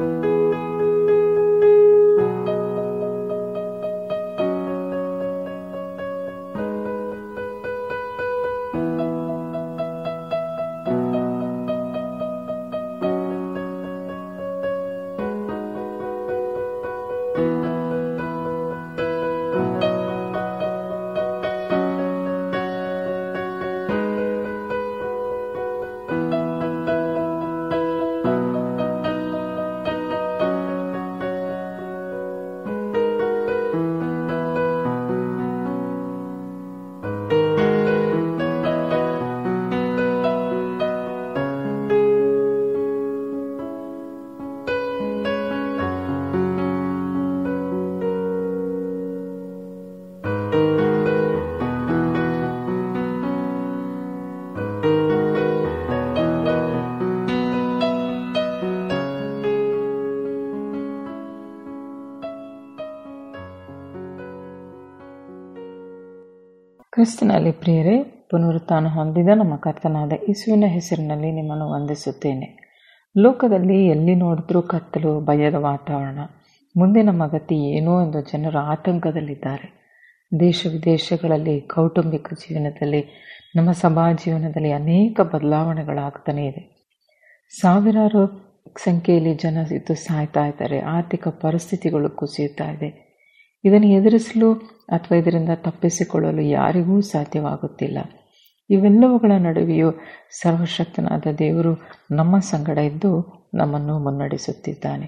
ಕ್ರಿಸ್ತನಲ್ಲಿ ಪ್ರಿಯರೇ ಪುನರುತ್ಥಾನ ಹೊಂದಿದ ನಮ್ಮ ಕರ್ತನಾದ ಯೇಸುವಿನ ಹೆಸರಿನಲ್ಲಿ ನಿಮ್ಮನ್ನು ವಂದಿಸುತ್ತೇನೆ ಲೋಕದಲ್ಲಿ ಎಲ್ಲಿ ನೋಡಿದ್ರೂ ಕತ್ತಲು ಭಯದ ವಾತಾವರಣ ಮುಂದೆ ನಮ್ಮ ಗತಿ ಏನೋ ಎಂದು ಜನರು ಆತಂಕದಲ್ಲಿದ್ದಾರೆ ದೇಶ ವಿದೇಶಗಳಲ್ಲಿ ಕೌಟುಂಬಿಕ ಜೀವನದಲ್ಲಿ ನಮ್ಮ ಸಭಾ ಜೀವನದಲ್ಲಿ ಅನೇಕ ಬದಲಾವಣೆಗಳಾಗ್ತಾನೇ ಇದೆ ಸಾವಿರಾರು ಸಂಖ್ಯೆಯಲ್ಲಿ ಜನ ಇದ್ದು ಸಾಯ್ತಾ ಇದ್ದಾರೆ ಆರ್ಥಿಕ ಪರಿಸ್ಥಿತಿಗಳು ಕುಸಿಯುತ್ತಾ ಇದೆ ಇದನ್ನು ಎದುರಿಸಲು ಅಥವಾ ಇದರಿಂದ ತಪ್ಪಿಸಿಕೊಳ್ಳಲು ಯಾರಿಗೂ ಸಾಧ್ಯವಾಗುತ್ತಿಲ್ಲ ಇವೆಲ್ಲವುಗಳ ನಡುವೆಯೂ ಸರ್ವಶಕ್ತನಾದ ದೇವರು ನಮ್ಮ ಸಂಗಡ ಇದ್ದು ನಮ್ಮನ್ನು ಮುನ್ನಡೆಸುತ್ತಿದ್ದಾನೆ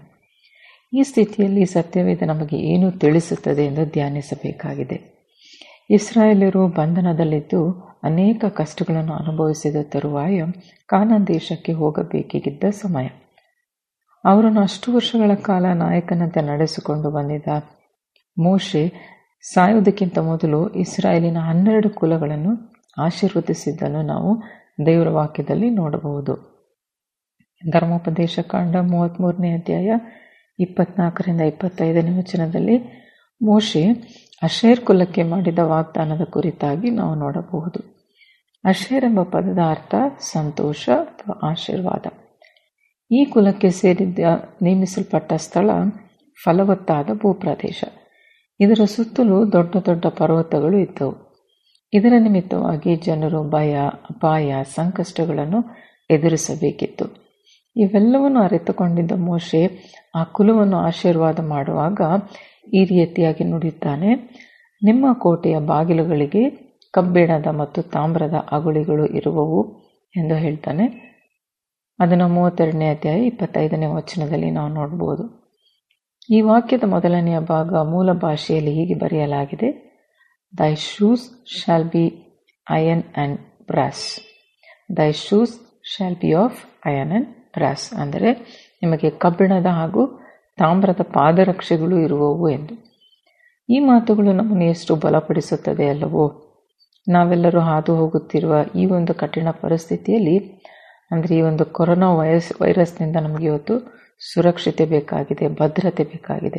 ಈ ಸ್ಥಿತಿಯಲ್ಲಿ ಸತ್ಯವೇದ ನಮಗೆ ಏನು ತಿಳಿಸುತ್ತದೆ ಎಂದು ಧ್ಯಾನಿಸಬೇಕಾಗಿದೆ ಇಸ್ರಾಯೇಲರು ಬಂಧನದಲ್ಲಿದ್ದು ಅನೇಕ ಕಷ್ಟಗಳನ್ನು ಅನುಭವಿಸಿದ ತರುವಾಯ ಕಾನಾನ್ ದೇಶಕ್ಕೆ ಹೋಗಬೇಕಿದ್ದ ಸಮಯ ಅವರನ್ನು ಅಷ್ಟು ವರ್ಷಗಳ ಕಾಲ ನಾಯಕನಂತೆ ನಡೆಸಿಕೊಂಡು ಬಂದಿದ್ದ ಮೋಶೆ ಸಾಯುವುದಕ್ಕಿಂತ ಮೊದಲು ಇಸ್ರಾಯೇಲಿನ ಹನ್ನೆರಡು ಕುಲಗಳನ್ನು ಆಶೀರ್ವದಿಸಿದ್ದನ್ನು ನಾವು ದೇವರ ವಾಕ್ಯದಲ್ಲಿ ನೋಡಬಹುದು ಧರ್ಮೋಪದೇಶ ಕಾಂಡ ಮೂವತ್ತ್ಮೂರನೇ ಅಧ್ಯಾಯ ಇಪ್ಪತ್ನಾಲ್ಕರಿಂದ ಇಪ್ಪತ್ತೈದನೇ ವಚನದಲ್ಲಿ ಮೋಶೆ ಅಶೇರ್ ಕುಲಕ್ಕೆ ಮಾಡಿದ ವಾಗ್ದಾನದ ಕುರಿತಾಗಿ ನಾವು ನೋಡಬಹುದು ಅಶೇರ್ ಎಂಬ ಪದದ ಅರ್ಥ ಸಂತೋಷ ಅಥವಾ ಆಶೀರ್ವಾದ ಈ ಕುಲಕ್ಕೆ ಸೇರಿದ್ದ ನೇಮಿಸಲ್ಪಟ್ಟ ಸ್ಥಳ ಫಲವತ್ತಾದ ಭೂಪ್ರದೇಶ ಇದರ ಸುತ್ತಲೂ ದೊಡ್ಡ ದೊಡ್ಡ ಪರ್ವತಗಳು ಇದ್ದವು ಇದರ ನಿಮಿತ್ತವಾಗಿ ಜನರು ಭಯ ಅಪಾಯ ಸಂಕಷ್ಟಗಳನ್ನು ಎದುರಿಸಬೇಕಿತ್ತು ಇವೆಲ್ಲವನ್ನು ಅರಿತುಕೊಂಡಿದ್ದ ಮೋಶೆ ಆ ಕುಲವನ್ನು ಆಶೀರ್ವಾದ ಮಾಡುವಾಗ ಈ ರೀತಿಯಾಗಿ ನುಡಿಯುತ್ತಾನೆ ನಿಮ್ಮ ಕೋಟೆಯ ಬಾಗಿಲುಗಳಿಗೆ ಕಬ್ಬಿಣದ ಮತ್ತು ತಾಮ್ರದ ಅಗುಳಿಗಳು ಇರುವವು ಎಂದು ಹೇಳ್ತಾನೆ ಅದನ್ನು ಮೂವತ್ತೆರಡನೇ ಅಧ್ಯಾಯ ಇಪ್ಪತ್ತೈದನೇ ವಚನದಲ್ಲಿ ನಾವು ನೋಡಬಹುದು ಈ ವಾಕ್ಯದ ಮೊದಲನೆಯ ಭಾಗ ಮೂಲ ಭಾಷೆಯಲ್ಲಿ ಹೀಗೆ ಬರೆಯಲಾಗಿದೆ thy shoes shall be iron and brass thy shoes shall be of iron and brass ಅಂದರೆ ನಿಮಗೆ ಕಬ್ಬಿಣದ ಹಾಗೂ ತಾಮ್ರದ ಪಾದರಕ್ಷೆಗಳು ಇರುವವು ಎಂದು ಈ ಮಾತುಗಳು ನಮ್ಮನ್ನು ಎಷ್ಟು ಬಲಪಡಿಸುತ್ತದೆ ಅಲ್ಲವೋ ನಾವೆಲ್ಲರೂ ಹಾದು ಹೋಗುತ್ತಿರುವ ಈ ಒಂದು ಕಠಿಣ ಪರಿಸ್ಥಿತಿಯಲ್ಲಿ ಅಂದರೆ ಈ ಒಂದು ಕೊರೋನಾ ವೈರಸ್ ವೈರಸ್ನಿಂದ ನಮಗೆ ಇವತ್ತು ಸುರಕ್ಷತೆ ಬೇಕಾಗಿದೆ ಭದ್ರತೆ ಬೇಕಾಗಿದೆ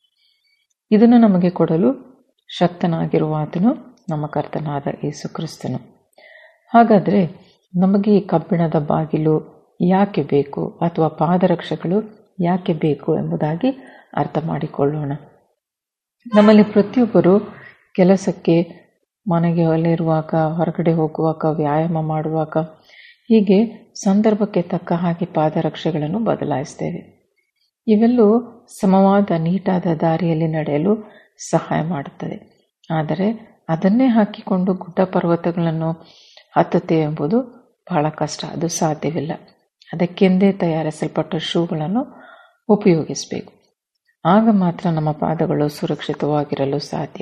ಇದನ್ನು ನಮಗೆ ಕೊಡಲು ಶಕ್ತನಾಗಿರುವ ಆತನು ನಮ್ಮ ಕರ್ತನಾದ ಯೇಸು ಕ್ರಿಸ್ತನು ಹಾಗಾದರೆ ನಮಗೆ ಈ ಕಬ್ಬಿಣದ ಬಾಗಿಲು ಯಾಕೆ ಬೇಕು ಅಥವಾ ಪಾದರಕ್ಷೆಗಳು ಯಾಕೆ ಬೇಕು ಎಂಬುದಾಗಿ ಅರ್ಥ ಮಾಡಿಕೊಳ್ಳೋಣ ನಮ್ಮಲ್ಲಿ ಪ್ರತಿಯೊಬ್ಬರು ಕೆಲಸಕ್ಕೆ ಮನೆಗೆ ಅಲ್ಲಿರುವಾಗ ಹೊರಗಡೆ ಹೋಗುವಾಗ ವ್ಯಾಯಾಮ ಮಾಡುವಾಗ ಹೀಗೆ ಸಂದರ್ಭಕ್ಕೆ ತಕ್ಕ ಹಾಗೆ ಪಾದರಕ್ಷೆಗಳನ್ನು ಬದಲಾಯಿಸ್ತೇವೆ ಇವೆಲ್ಲೂ ಸಮವಾದ ನೀಟಾದ ದಾರಿಯಲ್ಲಿ ನಡೆಯಲು ಸಹಾಯ ಮಾಡುತ್ತದೆ ಆದರೆ ಅದನ್ನೇ ಹಾಕಿಕೊಂಡು ಗುಡ್ಡ ಪರ್ವತಗಳನ್ನು ಹತ್ತುತ್ತೇವೆ ಎಂಬುದು ಬಹಳ ಕಷ್ಟ ಅದು ಸಾಧ್ಯವಿಲ್ಲ ಅದಕ್ಕೆಂದೇ ತಯಾರಿಸಲ್ಪಟ್ಟ ಶೂಗಳನ್ನು ಉಪಯೋಗಿಸಬೇಕು ಆಗ ಮಾತ್ರ ನಮ್ಮ ಪಾದಗಳು ಸುರಕ್ಷಿತವಾಗಿರಲು ಸಾಧ್ಯ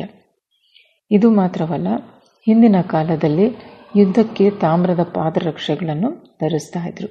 ಇದು ಮಾತ್ರವಲ್ಲ ಹಿಂದಿನ ಕಾಲದಲ್ಲಿ ಯುದ್ಧಕ್ಕೆ ತಾಮ್ರದ ಪಾದರಕ್ಷೆಗಳನ್ನು ಧರಿಸ್ತಾ ಇದ್ರು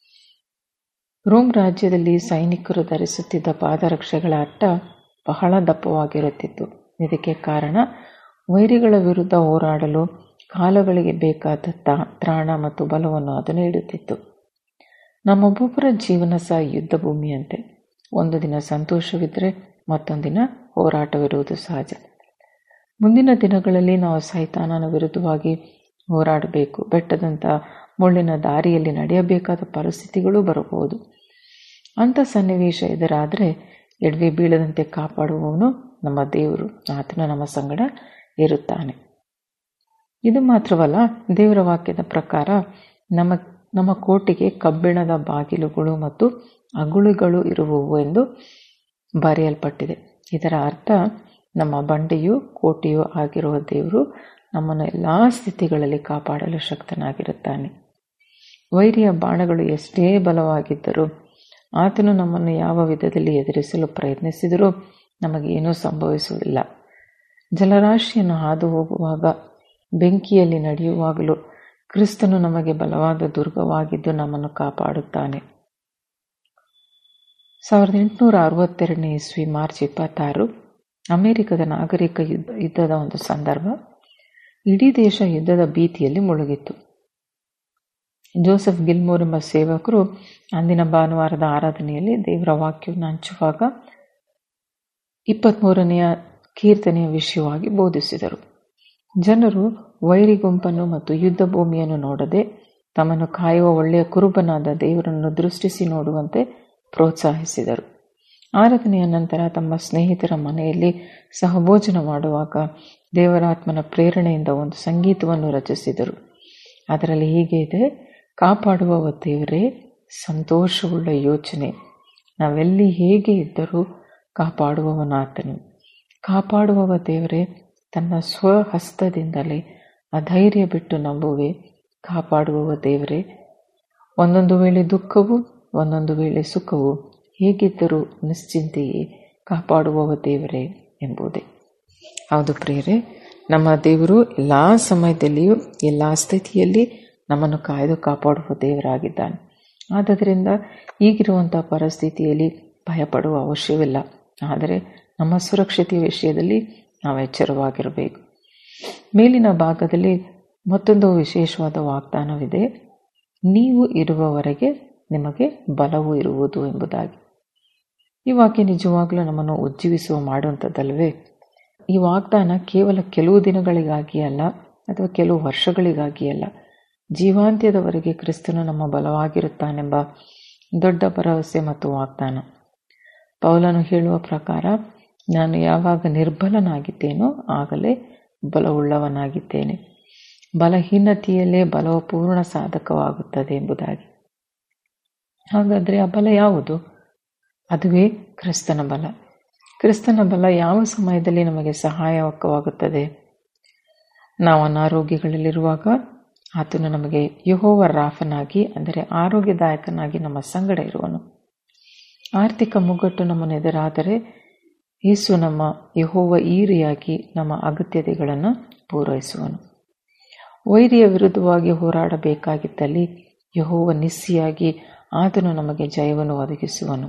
ರೋಮ್ ರಾಜ್ಯದಲ್ಲಿ ಸೈನಿಕರು ಧರಿಸುತ್ತಿದ್ದ ಪಾದರಕ್ಷೆಗಳ ಅಟ್ಟ ಬಹಳ ದಪ್ಪವಾಗಿರುತ್ತಿತ್ತು ಇದಕ್ಕೆ ಕಾರಣ ವೈರಿಗಳ ವಿರುದ್ಧ ಹೋರಾಡಲು ಕಾಲಗಳಿಗೆ ಬೇಕಾದ ತ್ರಾಣ ಮತ್ತು ಬಲವನ್ನು ಅದು ನೀಡುತ್ತಿತ್ತು ನಮ್ಮೊಬ್ಬೊಬ್ಬರ ಜೀವನ ಸಹ ಯುದ್ಧ ಭೂಮಿಯಂತೆ ಒಂದು ದಿನ ಸಂತೋಷವಿದ್ದರೆ ಮತ್ತೊಂದಿನ ಹೋರಾಟವಿರುವುದು ಸಹಜ ಮುಂದಿನ ದಿನಗಳಲ್ಲಿ ನಾವು ಸೈತಾನನ ವಿರುದ್ಧವಾಗಿ ಹೋರಾಡಬೇಕು ಬೆಟ್ಟದಂಥ ಮುಳ್ಳಿನ ದಾರಿಯಲ್ಲಿ ನಡೆಯಬೇಕಾದ ಪರಿಸ್ಥಿತಿಗಳು ಬರಬಹುದು ಅಂಥ ಸನ್ನಿವೇಶ ಎದುರಾದರೆ ಎಡವಿ ಬೀಳದಂತೆ ಕಾಪಾಡುವವನು ನಮ್ಮ ದೇವರು ಆತನು ನಮ್ಮ ಸಂಗಡ ಇರುತ್ತಾನೆ ಇದು ಮಾತ್ರವಲ್ಲ ದೇವರ ವಾಕ್ಯದ ಪ್ರಕಾರ ನಮ್ಮ ನಮ್ಮ ಕೋಟೆಗೆ ಕಬ್ಬಿಣದ ಬಾಗಿಲುಗಳು ಮತ್ತು ಅಗುಳುಗಳು ಇರುವವು ಎಂದು ಬರೆಯಲ್ಪಟ್ಟಿದೆ ಇದರ ಅರ್ಥ ನಮ್ಮ ಬಂಡೆಯು ಕೋಟೆಯು ಆಗಿರುವ ದೇವರು ನಮ್ಮನ್ನು ಎಲ್ಲ ಸ್ಥಿತಿಗಳಲ್ಲಿ ಕಾಪಾಡಲು ಶಕ್ತನಾಗಿರುತ್ತಾನೆ ವೈರಿಯ ಬಾಣಗಳು ಎಷ್ಟೇ ಬಲವಾಗಿದ್ದರೂ ಆತನು ನಮ್ಮನ್ನು ಯಾವ ವಿಧದಲ್ಲಿ ಎದುರಿಸಲು ಪ್ರಯತ್ನಿಸಿದರೂ ನಮಗೇನೂ ಸಂಭವಿಸುವುದಿಲ್ಲ ಜಲರಾಶಿಯನ್ನು ಹಾದು ಹೋಗುವಾಗ ಬೆಂಕಿಯಲ್ಲಿ ನಡೆಯುವಾಗಲೂ ಕ್ರಿಸ್ತನು ನಮಗೆ ಬಲವಾದ ದುರ್ಗವಾಗಿದ್ದು ನಮ್ಮನ್ನು ಕಾಪಾಡುತ್ತಾನೆ ಸಾವಿರದ ಎಂಟುನೂರ ಅರವತ್ತೆರಡನೇ ಇಸ್ವಿ ಮಾರ್ಚ್ ಇಪ್ಪತ್ತಾರು ಅಮೆರಿಕದ ನಾಗರಿಕ ಯುದ್ಧ ಯುದ್ಧದ ಒಂದು ಸಂದರ್ಭ ಇಡೀ ದೇಶ ಯುದ್ಧದ ಭೀತಿಯಲ್ಲಿ ಮುಳುಗಿತ್ತು ಜೋಸೆಫ್ ಗಿಲ್ಮೋರ್ ಎಂಬ ಸೇವಕರು ಅಂದಿನ ಭಾನುವಾರದ ಆರಾಧನೆಯಲ್ಲಿ ದೇವರ ವಾಕ್ಯವನ್ನು ಹಂಚುವಾಗ ಇಪ್ಪತ್ತ್ಮೂರನೆಯ ಕೀರ್ತನೆಯ ವಿಷಯವಾಗಿ ಬೋಧಿಸಿದರು ಜನರು ವೈರಿ ಗುಂಪನ್ನು ಮತ್ತು ಯುದ್ಧ ಭೂಮಿಯನ್ನು ನೋಡದೆ ತಮ್ಮನ್ನು ಕಾಯುವ ಒಳ್ಳೆಯ ಕುರುಬನಾದ ದೇವರನ್ನು ದೃಷ್ಟಿಸಿ ನೋಡುವಂತೆ ಪ್ರೋತ್ಸಾಹಿಸಿದರು ಆರಾಧನೆಯ ನಂತರ ತಮ್ಮ ಸ್ನೇಹಿತರ ಮನೆಯಲ್ಲಿ ಸಹಭೋಜನ ಮಾಡುವಾಗ ದೇವರಾತ್ಮನ ಪ್ರೇರಣೆಯಿಂದ ಒಂದು ಸಂಗೀತವನ್ನು ರಚಿಸಿದರು ಅದರಲ್ಲಿ ಹೀಗೆ ಇದೆ ಕಾಪಾಡುವವ ದೇವರೇ ಸಂತೋಷವುಳ್ಳ ಯೋಚನೆ ನಾವೆಲ್ಲಿ ಹೇಗೆ ಇದ್ದರೂ ಕಾಪಾಡುವವನಾತನು ಕಾಪಾಡುವವ ದೇವರೇ ತನ್ನ ಸ್ವಹಸ್ತದಿಂದಲೇ ಅಧೈರ್ಯ ಬಿಟ್ಟು ನಂಬುವೆ ಕಾಪಾಡುವವ ದೇವರೇ ಒಂದೊಂದು ವೇಳೆ ದುಃಖವು ಒಂದೊಂದು ವೇಳೆ ಸುಖವು ಹೇಗಿದ್ದರೂ ನಿಶ್ಚಿಂತೆಯೇ ಕಾಪಾಡುವವ ದೇವರೇ ಎಂಬುದೇ ಹೌದು ಪ್ರಿಯರೇ ನಮ್ಮ ದೇವರು ಎಲ್ಲ ಸಮಯದಲ್ಲಿಯೂ ಎಲ್ಲ ಸ್ಥಿತಿಯಲ್ಲಿ ನಮ್ಮನ್ನು ಕಾಯ್ದು ಕಾಪಾಡುವ ದೇವರಾಗಿದ್ದಾನೆ ಆದ್ದರಿಂದ ಈಗಿರುವಂಥ ಪರಿಸ್ಥಿತಿಯಲ್ಲಿ ಭಯಪಡುವ ಅವಶ್ಯವಿಲ್ಲ ಆದರೆ ನಮ್ಮ ಸುರಕ್ಷತೆಯ ವಿಷಯದಲ್ಲಿ ನಾವು ಎಚ್ಚರವಾಗಿರಬೇಕು ಮೇಲಿನ ಭಾಗದಲ್ಲಿ ಮತ್ತೊಂದು ವಿಶೇಷವಾದ ವಾಗ್ದಾನವಿದೆ ನೀವು ಇರುವವರೆಗೆ ನಿಮಗೆ ಬಲವು ಇರುವುದು ಎಂಬುದಾಗಿ ಈ ವಾಕ್ಯ ನಿಜವಾಗಲೂ ನಮ್ಮನ್ನು ಉಜ್ಜೀವಿಸುವ ಮಾಡುವಂಥದ್ದಲ್ವೇ ಈ ವಾಗ್ದಾನ ಕೇವಲ ಕೆಲವು ದಿನಗಳಿಗಾಗಿ ಅಲ್ಲ ಅಥವಾ ಕೆಲವು ವರ್ಷಗಳಿಗಾಗಿ ಅಲ್ಲ ಜೀವಾಂತ್ಯದವರೆಗೆ ಕ್ರಿಸ್ತನು ನಮ್ಮ ಬಲವಾಗಿರುತ್ತಾನೆಂಬ ದೊಡ್ಡ ಭರವಸೆ ಮತ್ತು ವಾಗ್ದಾನ ಪೌಲನು ಹೇಳುವ ಪ್ರಕಾರ ನಾನು ಯಾವಾಗ ನಿರ್ಬಲನಾಗಿದ್ದೇನೋ ಆಗಲೇ ಬಲವುಳ್ಳವನಾಗಿದ್ದೇನೆ ಬಲಹೀನತೆಯಲ್ಲೇ ಬಲವು ಪೂರ್ಣ ಸಾಧಕವಾಗುತ್ತದೆ ಎಂಬುದಾಗಿ ಹಾಗಾದರೆ ಆ ಬಲ ಯಾವುದು ಅದುವೇ ಕ್ರಿಸ್ತನ ಬಲ ಕ್ರಿಸ್ತನ ಬಲ ಯಾವ ಸಮಯದಲ್ಲಿ ನಮಗೆ ಸಹಾಯಕವಾಗುತ್ತದೆ ನಾವು ಅನಾರೋಗ್ಯಗಳಲ್ಲಿರುವಾಗ ಆತನು ನಮಗೆ ಯಹೋವ ರಾಫನಾಗಿ ಅಂದರೆ ಆರೋಗ್ಯದಾಯಕನಾಗಿ ನಮ್ಮ ಸಂಗಡ ಇರುವನು ಆರ್ಥಿಕ ಮುಗ್ಗಟ್ಟು ನಮ್ಮನ್ನು ಎದುರಾದರೆ ಯೇಸು ನಮ್ಮ ಯಹೋವ ಈರಿಯಾಗಿ ನಮ್ಮ ಅಗತ್ಯತೆಗಳನ್ನು ಪೂರೈಸುವನು ವೈರಿಯ ವಿರುದ್ಧವಾಗಿ ಹೋರಾಡಬೇಕಾಗಿದ್ದಲ್ಲಿ ಯಹೋವ ನಿಸ್ಸಿಯಾಗಿ ಆತನು ನಮಗೆ ಜಯವನ್ನು ಒದಗಿಸುವನು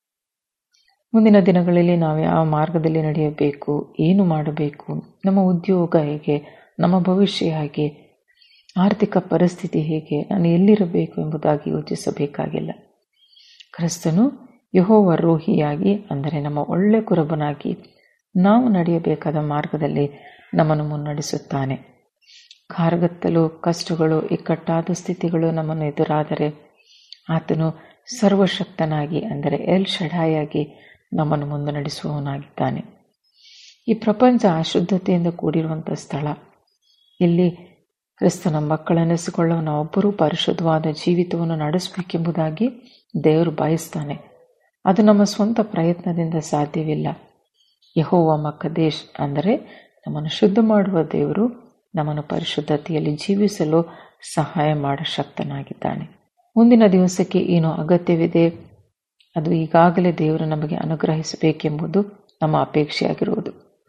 ಮುಂದಿನ ದಿನಗಳಲ್ಲಿ ನಾವು ಯಾವ ಮಾರ್ಗದಲ್ಲಿ ನಡೆಯಬೇಕು ಏನು ಮಾಡಬೇಕು ನಮ್ಮ ಉದ್ಯೋಗ ಹೇಗೆ ನಮ್ಮ ಭವಿಷ್ಯ ಹೇಗೆ ಆರ್ಥಿಕ ಪರಿಸ್ಥಿತಿ ಹೇಗೆ ನಾನು ಎಲ್ಲಿರಬೇಕು ಎಂಬುದಾಗಿ ಯೋಚಿಸಬೇಕಾಗಿಲ್ಲ ಕ್ರಿಸ್ತನು ಯಹೋವ ರೋಹಿಯಾಗಿ ಅಂದರೆ ನಮ್ಮ ಒಳ್ಳೆ ಕುರುಬನಾಗಿ ನಾವು ನಡೆಯಬೇಕಾದ ಮಾರ್ಗದಲ್ಲಿ ನಮ್ಮನ್ನು ಮುನ್ನಡೆಸುತ್ತಾನೆ ಕಾರ್ಗತ್ತಲು ಕಷ್ಟಗಳು ಇಕ್ಕಟ್ಟಾದ ಸ್ಥಿತಿಗಳು ನಮ್ಮನ್ನು ಎದುರಾದರೆ ಆತನು ಸರ್ವಶಕ್ತನಾಗಿ ಅಂದರೆ ಎಲ್ ಶಢಾಯಾಗಿ ನಮ್ಮನ್ನು ಮುಂದೆ ನಡೆಸುವವನಾಗಿದ್ದಾನೆ ಈ ಪ್ರಪಂಚ ಅಶುದ್ಧತೆಯಿಂದ ಕೂಡಿರುವಂಥ ಸ್ಥಳ ಇಲ್ಲಿ ಕ್ರಿಸ್ತನ ಮಕ್ಕಳೆನಿಸಿಕೊಳ್ಳುವ ನಾವೊಬ್ಬರೂ ಪರಿಶುದ್ಧವಾದ ಜೀವಿತವನ್ನು ನಡೆಸಬೇಕೆಂಬುದಾಗಿ ದೇವರು ಬಯಸ್ತಾನೆ ಅದು ನಮ್ಮ ಸ್ವಂತ ಪ್ರಯತ್ನದಿಂದ ಸಾಧ್ಯವಿಲ್ಲ ಯಹೋವ ಮಕ್ಕದೇಶ್ ಅಂದರೆ ನಮ್ಮನ್ನು ಶುದ್ಧ ಮಾಡುವ ದೇವರು ನಮ್ಮನ್ನು ಪರಿಶುದ್ಧತೆಯಲ್ಲಿ ಜೀವಿಸಲು ಸಹಾಯ ಮಾಡ ಶಕ್ತನಾಗಿದ್ದಾನೆ ಮುಂದಿನ ದಿವಸಕ್ಕೆ ಏನು ಅಗತ್ಯವಿದೆ ಅದು ಈಗಾಗಲೇ ದೇವರು ನಮಗೆ ಅನುಗ್ರಹಿಸಬೇಕೆಂಬುದು ನಮ್ಮ ಅಪೇಕ್ಷೆಯಾಗಿರುವುದು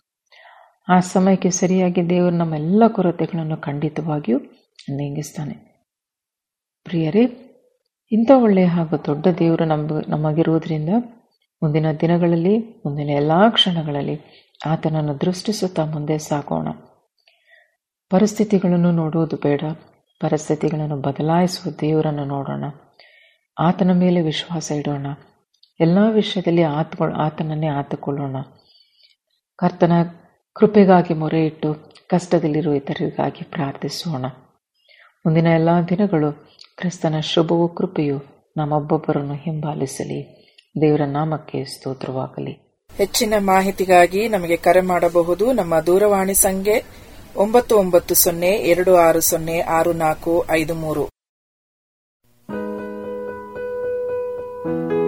ಆ ಸಮಯಕ್ಕೆ ಸರಿಯಾಗಿ ದೇವರು ನಮ್ಮೆಲ್ಲ ಕೊರತೆಗಳನ್ನು ಖಂಡಿತವಾಗಿಯೂ ನೀಗಿಸ್ತಾನೆ ಪ್ರಿಯರೇ ಇಂಥ ಒಳ್ಳೆಯ ಹಾಗೂ ದೊಡ್ಡ ದೇವರು ನಮ ನಮಗಿರುವುದರಿಂದ ಮುಂದಿನ ದಿನಗಳಲ್ಲಿ ಮುಂದಿನ ಎಲ್ಲ ಕ್ಷಣಗಳಲ್ಲಿ ಆತನನ್ನು ದೃಷ್ಟಿಸುತ್ತಾ ಮುಂದೆ ಸಾಗೋಣ ಪರಿಸ್ಥಿತಿಗಳನ್ನು ನೋಡುವುದು ಬೇಡ ಪರಿಸ್ಥಿತಿಗಳನ್ನು ಬದಲಾಯಿಸುವ ದೇವರನ್ನು ನೋಡೋಣ ಆತನ ಮೇಲೆ ವಿಶ್ವಾಸ ಇಡೋಣ ಎಲ್ಲ ವಿಷಯದಲ್ಲಿ ಆತಗಳು ಆತನನ್ನೇ ಆತುಕೊಳ್ಳೋಣ ಕರ್ತನ ಕೃಪೆಗಾಗಿ ಮೊರೆ ಇಟ್ಟು ಕಷ್ಟದಲ್ಲಿರುವ ಇತರರಿಗಾಗಿ ಪ್ರಾರ್ಥಿಸೋಣ ಮುಂದಿನ ಎಲ್ಲ ದಿನಗಳು ಕ್ರಿಸ್ತನ ಶುಭವೂ ಕೃಪೆಯು ನಮ್ಮೊಬ್ಬೊಬ್ಬರನ್ನು ಹಿಂಬಾಲಿಸಲಿ ದೇವರ ನಾಮಕ್ಕೆ ಸ್ತೋತ್ರವಾಗಲಿ ಹೆಚ್ಚಿನ ಮಾಹಿತಿಗಾಗಿ ನಮಗೆ ಕರೆ ಮಾಡಬಹುದು ನಮ್ಮ ದೂರವಾಣಿ ಸಂಖ್ಯೆ ಒಂಬತ್ತು ಒಂಬತ್ತು ಸೊನ್ನೆ ಎರಡು ಆರು ಸೊನ್ನೆ ಆರು ನಾಲ್ಕು ಐದು ಮೂರು